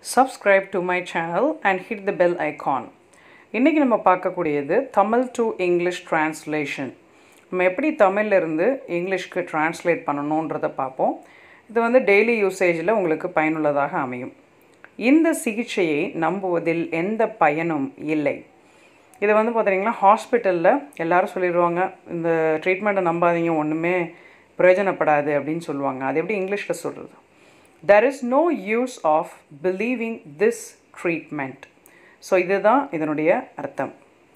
subscribe to my channel and hit the bell icon இன்றைக்கி நம்ம பார்க்கக்கூடியது தமிழ் டு இங்கிலீஷ் translation நம்ம எப்படி தமிழ்ல இருந்து இங்கிலீஷ்க்கு டிரான்ஸ்லேட் பண்ணணுன்றதை பார்ப்போம் இது வந்து டெய்லி யூசேஜில் உங்களுக்கு பயனுள்ளதாக அமையும் இந்த சிகிச்சையை நம்புவதில் எந்த பயனும் இல்லை இது வந்து பார்த்தீங்கன்னா ஹாஸ்பிட்டலில் எல்லாரும் சொல்லிடுவாங்க இந்த ட்ரீட்மெண்ட்டை நம்பாதீங்க ஒன்றுமே பிரயோஜனப்படாது அப்படின்னு சொல்லுவாங்க அது எப்படி இங்கிலீஷில் சொல்கிறது there is no use of believing this treatment so இதுதான் இதனுடைய அர்த்தம்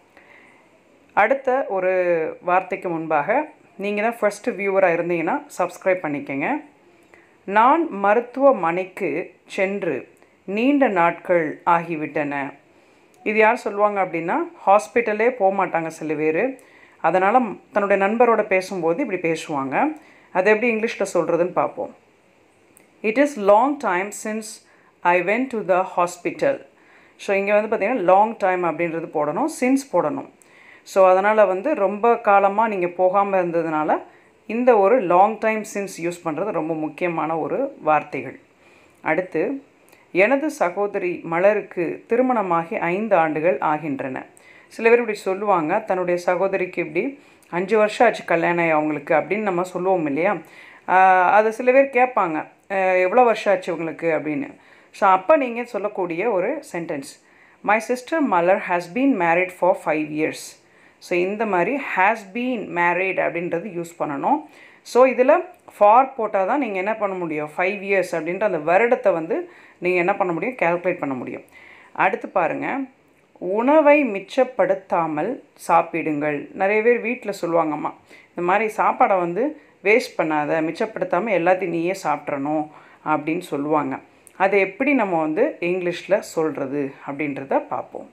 அடுத்த ஒரு வார்த்தைக்கு முன்பாக நீங்கள் தான் ஃபஸ்ட்டு வியூவராக இருந்தீங்கன்னா சப்ஸ்கிரைப் பண்ணிக்கங்க நான் மருத்துவமனைக்கு சென்று நீண்ட நாட்கள் ஆகிவிட்டன இது யார் சொல்லுவாங்க அப்படின்னா ஹாஸ்பிட்டலே போக மாட்டாங்க சில பேர் அதனால் தன்னுடைய நண்பரோட பேசும்போது இப்படி பேசுவாங்க அதை எப்படி இங்கிலீஷில் சொல்கிறதுன்னு பார்ப்போம் it is long time since I went to the hospital so இங்கே வந்து பார்த்திங்கன்னா லாங் டைம் அப்படின்றது போடணும் சின்ஸ் போடணும் ஸோ அதனால் வந்து ரொம்ப காலமாக நீங்கள் போகாமல் இருந்ததுனால இந்த ஒரு லாங் டைம் சின்ஸ் யூஸ் பண்ணுறது ரொம்ப முக்கியமான ஒரு வார்த்தைகள் அடுத்து எனது சகோதரி மலருக்கு திருமணமாகி ஐந்து ஆண்டுகள் ஆகின்றன சில பேர் இப்படி சொல்லுவாங்க தன்னுடைய சகோதரிக்கு இப்படி அஞ்சு வருஷம் ஆச்சு கல்யாணம் ஆகி அவங்களுக்கு அப்படின்னு நம்ம சொல்லுவோம் இல்லையா ஆஹ் அது சில பேர் கேட்பாங்க ஆஹ் எவ்வளோ வருஷம் ஆச்சு உங்களுக்கு அப்படின்னு ஸோ அப்போ நீங்கள் சொல்லக்கூடிய ஒரு sentence my sister Malar has been married for five years so இந்த மாதிரி ஹேஸ் பீன் மேரிட் அப்படின்றது யூஸ் பண்ணணும் ஸோ இதில் ஃபார் போட்டால் தான் நீங்கள் என்ன பண்ண முடியும் ஃபைவ் இயர்ஸ் அப்படின்ற அந்த வருடத்தை வந்து நீங்கள் என்ன பண்ண முடியும் கால்குலேட் பண்ண முடியும் அடுத்து பாருங்கள் உணவை மிச்சப்படுத்தாமல் சாப்பிடுங்கள் நிறைய பேர் வீட்டில் சொல்லுவாங்கம்மா இந்த மாதிரி சாப்பாடை வந்து வேஸ்ட் பண்ணாத மிச்சப்படுத்தாமல் எல்லாத்தையும் நீயே சாப்பிட்றணும் அப்படின்னு சொல்லுவாங்க அதை எப்படி நம்ம வந்து இங்கிலீஷில் சொல்கிறது அப்படின்றத பார்ப்போம்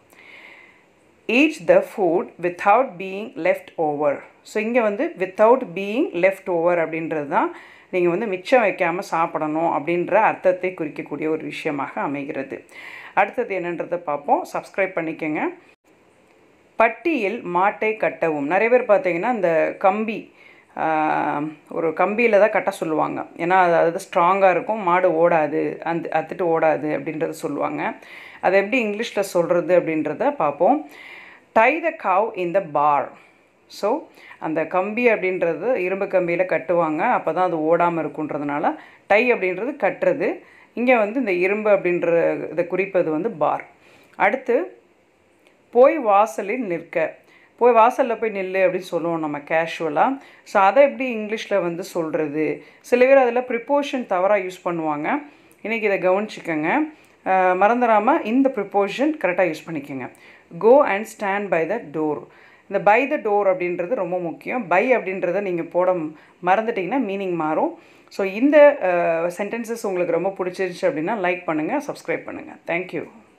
each the food without being left over so இங்கே வந்து வித்தவுட் பீயிங் லெஃப்ட் ஓவர் அப்படின்றது தான் நீங்கள் வந்து மிச்சம் வைக்காமல் சாப்பிடணும் அப்படின்ற அர்த்தத்தை குறிக்கக்கூடிய ஒரு விஷயமாக அமைகிறது அடுத்தது என்னன்றதை பார்ப்போம் சப்ஸ்கிரைப் பண்ணிக்கோங்க பட்டியில் மாட்டை கட்டவும் நிறைய பேர் பார்த்தீங்கன்னா இந்த கம்பி ஆஹ், ஒரு கம்பியில் தான் கட்ட சொல்லுவாங்க ஏன்னா அது அது ஸ்ட்ராங்காக இருக்கும் மாடு ஓடாது அந்த அத்துட்டு ஓடாது அப்படின்றத சொல்லுவாங்க அதை எப்படி இங்கிலீஷில் சொல்கிறது அப்படின்றத பார்ப்போம் டை த கவ் இன் த பார் ஸோ அந்த கம்பி அப்படின்றது இரும்பு கம்பியில் கட்டுவாங்க அப்போ தான் அது ஓடாமல் இருக்குன்றதுனால டை அப்படின்றது கட்டுறது இங்கே வந்து இந்த இரும்பு அப்படின்ற இதை குறிப்பது வந்து பார் அடுத்து போய் வாசலில் நிற்க போய் வாசலில் போய் நில்லு அப்படின்னு சொல்லுவோம் நம்ம கேஷுவலாக ஸோ அதை எப்படி இங்கிலீஷில் வந்து சொல்கிறது சில பேர் அதில் ப்ரிப்போஷன் தவறாக யூஸ் பண்ணுவாங்க இன்றைக்கி இதை கவனிச்சுக்கோங்க அஹ் மறந்துடாமல் இந்த ப்ரிப்போஷன் கரெக்டாக யூஸ் பண்ணிக்கோங்க go and stand by the door இந்த பை த டோர் அப்படின்றது ரொம்ப முக்கியம் பை அப்படின்றத நீங்கள் போட மறந்துட்டிங்கன்னா மீனிங் மாறும் ஸோ இந்த சென்டென்சஸ் உங்களுக்கு ரொம்ப பிடிச்சிருந்துச்சு அப்படின்னா லைக் பண்ணுங்கள் சப்ஸ்கிரைப் பண்ணுங்கள் தேங்க்யூ